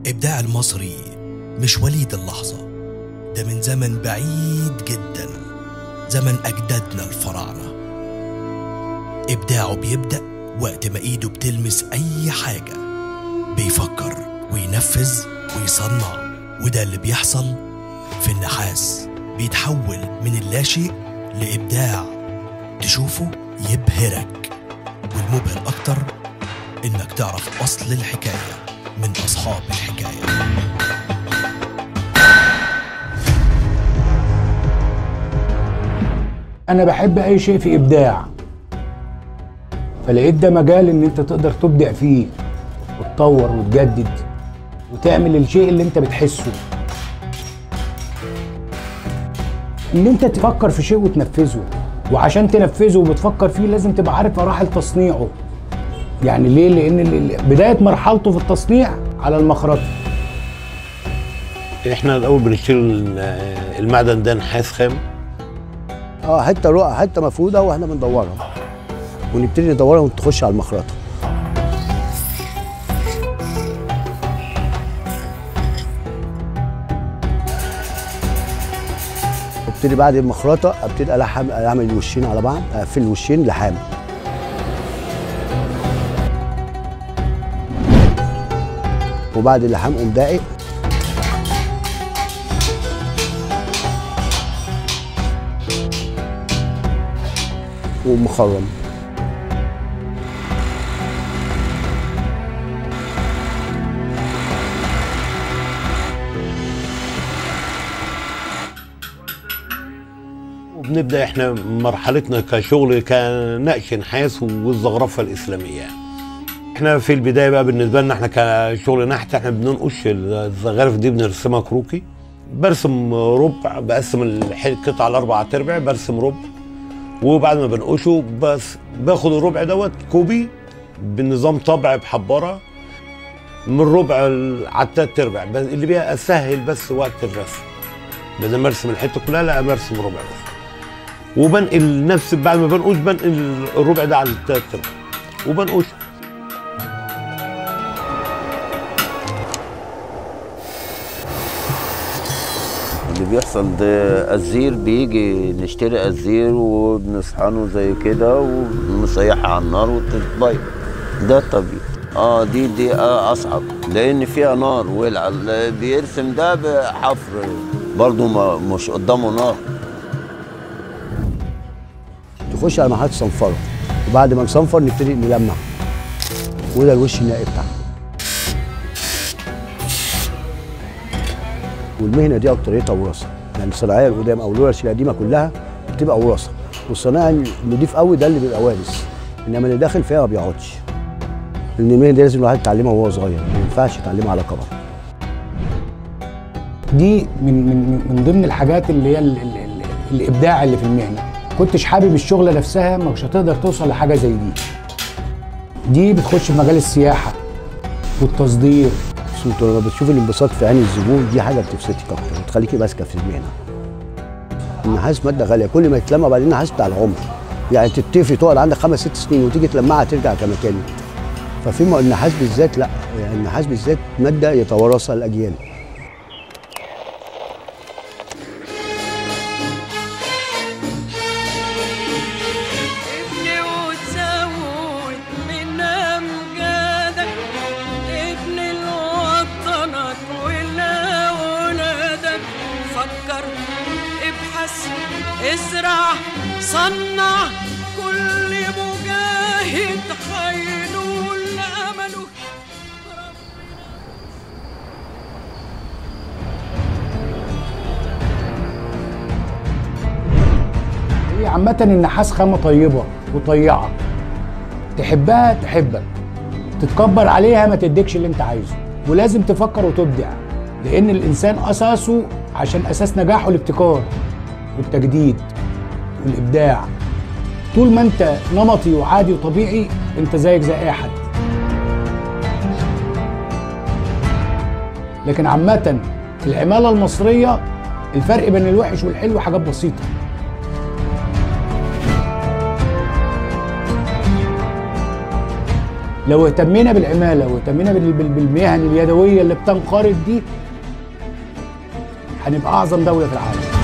إبداع المصري مش وليد اللحظة ده من زمن بعيد جدا زمن أجدادنا الفراعنة إبداعه بيبدأ وقت ما إيده بتلمس أي حاجة بيفكر وينفذ ويصنع وده اللي بيحصل في النحاس بيتحول من اللاشيء لإبداع تشوفه يبهرك والمبهر أكتر إنك تعرف أصل الحكاية من أصحاب الحكاية انا بحب اي شيء في ابداع فلقيت ده مجال ان انت تقدر تبدع فيه وتطور وتجدد وتعمل الشيء اللي انت بتحسه ان انت تفكر في شيء وتنفذه وعشان تنفذه وبتفكر فيه لازم تبقى عارف مراحل تصنيعه يعني ليه لان ال- ال- بدايه مرحلته في التصنيع على المخرطه احنا الاول بنشتري ال- المعدن ده نحاس خام اه حته رقعه حته مفروده واحنا بندورها ونبتدي ندورها وتخش على المخرطه ابتدي بعد المخرطه ابتدي الحم اعمل الوشين على بعض اقفل الوشين لحام وبعد اللحام قوم داقق ومخرم وبنبدا احنا مرحلتنا كشغل كنقش نحاس والزخرفه الاسلاميه يعني. احنا في البدايه بقى بالنسبه لنا احنا كشغل نحت احنا بننقش الزخارف دي بنرسمها كروكي برسم ربع بقسم الح- القطعه لاربع ارباع برسم ربع وبعد ما بنقشه بس باخد الربع دوت كوبي بنظام طبع بحباره من ربع ال- على التلات ارباع بس اللي بيها اسهل بس وقت الرسم بدل ما ارسم الحته كلها لا برسم ربع بس وبنقل نفس بعد ما بنقوش بنقل الربع ده على التلات ارباع وبنقوش اللي بيحصل ده الزير بيجي نشتري الزير وبنصحنه زي كده ونسيحها على النار وتتبيض ده الطبيعي اه دي دي آه اصعب لان فيها نار ولع اللي بيرسم ده بحفر برضه ما مش قدامه نار تخش على مرحله الصنفره وبعد ما نصنفر نبتدي نلمع وده الوش النهائي بتاعنا والمهنه دي اكتريتها وراثه يعني الصناعيه القدام او الورش القديمه كلها بتبقى وراثه والصنايعي النضيف قوي ده اللي بيبقى وارث انما اللي داخل فيها ما بيقعدش لان المهنه دي لازم الواحد يتعلمها وهو صغير ما ينفعش يتعلمها على كبر دي من من من ضمن الحاجات اللي هي ال ال ال الابداع اللي في المهنه كنتش حابب الشغله نفسها مش هتقدر توصل لحاجه زي دي دي بتخش في مجال السياحه والتصدير بس انت لما بتشوف الانبساط في عين الزبون دي حاجه بتبسطك اكتر بتخليكي ماسكه في المهنه النحاس ماده غاليه كل ما يتلمع بعدين النحاس بتاع العمر يعني تتفي تقعد عندك خمس ست سنين وتيجي تلمعها ترجع كمكان ففي م- النحاس بالذات لا يعني النحاس بالذات ماده يتوارثها الاجيال ابني وتزود من امجادك ابني لوطنك ولأولادك فكر ابحث ازرع صنع كل مجاهد حينول امله هي عامة النحاس خامة طيبة وطيعة تحبها تحبك تتكبر عليها ما تديكش اللي انت عايزه ولازم تفكر وتبدع لأن الإنسان أساسه عشان أساس نجاحه الابتكار والتجديد والإبداع طول ما انت نمطي وعادي وطبيعي انت زيك زي أي حد لكن عامة العمالة المصرية الفرق بين الوحش والحلو حاجات بسيطة لو اهتمينا بالعماله واهتمينا بال- بال- بالمهن اليدويه اللي بتنقرض دي هنبقى اعظم دوله في العالم